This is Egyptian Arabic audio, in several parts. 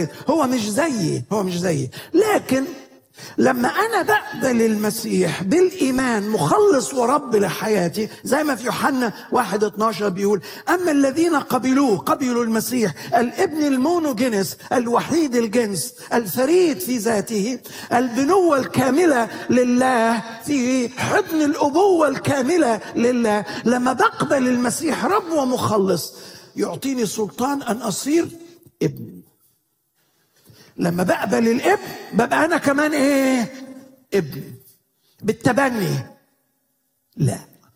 هو مش زيي هو مش زيي لكن لما انا بقبل المسيح بالايمان مخلص ورب لحياتي زي ما في يوحنا 1 12 بيقول اما الذين قبلوه قبلوا المسيح الابن المونوجينس الوحيد الجنس الفريد في ذاته البنوه الكامله لله في حضن الابوه الكامله لله لما بقبل المسيح رب ومخلص يعطيني سلطان ان اصير ابن لما بقبل الابن ببقى انا كمان ايه ابن بالتبني لا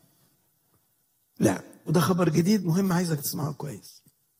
لا وده خبر جديد مهم عايزك تسمعه كويس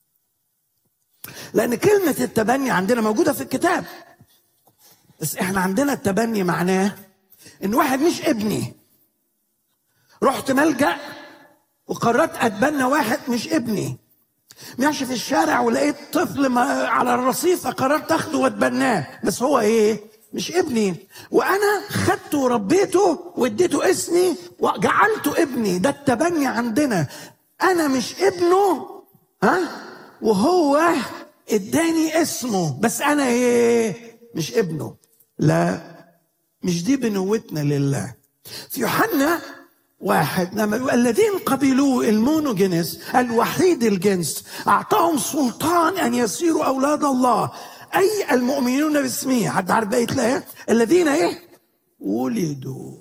لان كلمه التبني عندنا موجوده في الكتاب بس احنا عندنا التبني معناه ان واحد مش ابني رحت ملجا وقررت اتبنى واحد مش ابني ماشي في الشارع ولقيت طفل ما- على الرصيف فقررت اخده واتبناه بس هو ايه مش ابني وانا خدته وربيته واديته اسمي وجعلته ابني ده التبني عندنا انا مش ابنه ها وهو اداني اسمه بس انا ايه مش ابنه لا مش دي بنوتنا لله في يوحنا واحد لما يقول الذين قبلوه المونوجينيس الوحيد الجنس اعطاهم سلطان ان يصيروا اولاد الله اي المؤمنون باسمه حد عارف بقيه الايه الذين ايه ولدوا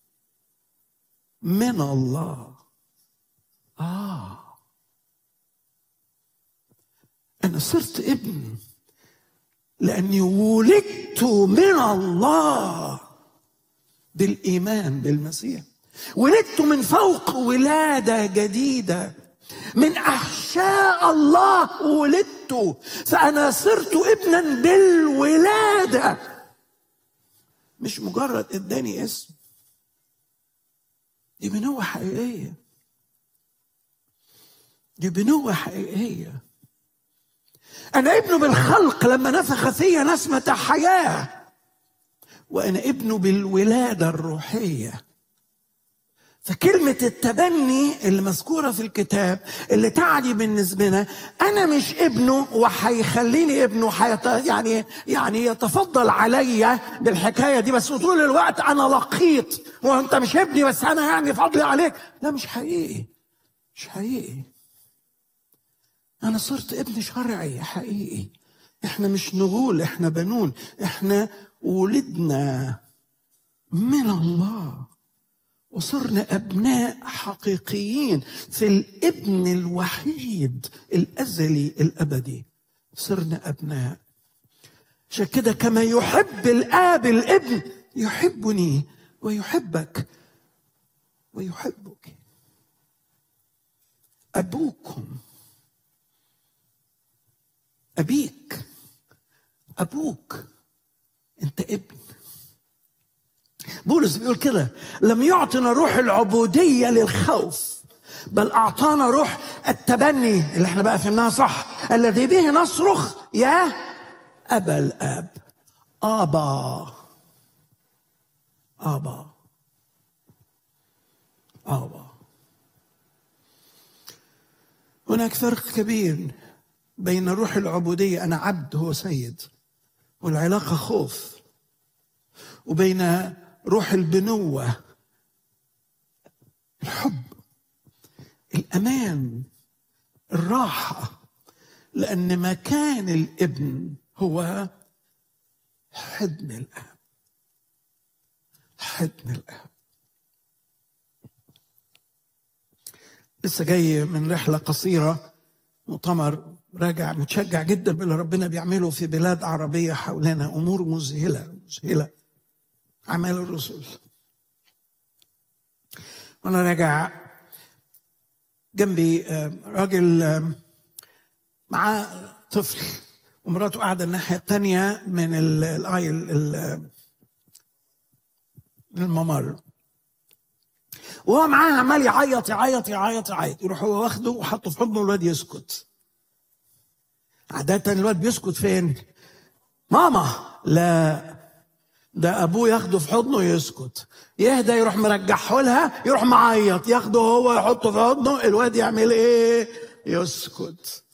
من الله اه انا صرت ابن لاني ولدت من الله بالايمان بالمسيح ولدت من فوق ولاده جديده من احشاء الله ولدت فانا صرت ابنا بالولاده مش مجرد اداني اسم دي بنوه حقيقيه دي بنوه حقيقيه انا ابنه بالخلق لما نفخ فيا نسمه حياه وانا ابنه بالولاده الروحيه فكلمة التبني اللي مذكورة في الكتاب اللي تعني بالنسبة لنا أنا مش ابنه وهيخليني ابنه حيط يعني يعني يتفضل عليا بالحكاية دي بس طول الوقت أنا لقيط وأنت مش ابني بس أنا يعني فضلي عليك لا مش حقيقي مش حقيقي أنا صرت ابن شرعي حقيقي إحنا مش نغول إحنا بنون إحنا ولدنا من الله وصرنا ابناء حقيقيين في الابن الوحيد الازلي الابدي صرنا ابناء عشان كده كما يحب الاب الابن يحبني ويحبك ويحبك ابوكم ابيك ابوك انت ابن بولس بيقول كده لم يعطنا روح العبودية للخوف بل أعطانا روح التبني اللي احنا بقى فهمناها صح الذي به نصرخ يا أبا الآب آبا آبا آبا هناك فرق كبير بين روح العبودية أنا عبد هو سيد والعلاقة خوف وبين روح البنوة الحب الأمان الراحة لأن مكان الابن هو حضن الآب حضن الآب لسه جاي من رحلة قصيرة مؤتمر راجع متشجع جدا باللي ربنا بيعمله في بلاد عربية حولنا أمور مذهلة مذهلة أعمال الرسل وأنا راجع جنبي آه، راجل آه، معاه طفل ومراته قاعدة الناحية التانية من ال- الآيل ال- من الممر وهو معاه عمال يعيط يعيط يعيط يعيط يروح هو واخده وحطه في حضنه الواد يسكت عادة الواد بيسكت فين؟ ماما لا ده ابوه ياخده في حضنه يسكت يهدى يروح مرجعه لها يروح معيط ياخده هو يحطه في حضنه الواد يعمل ايه يسكت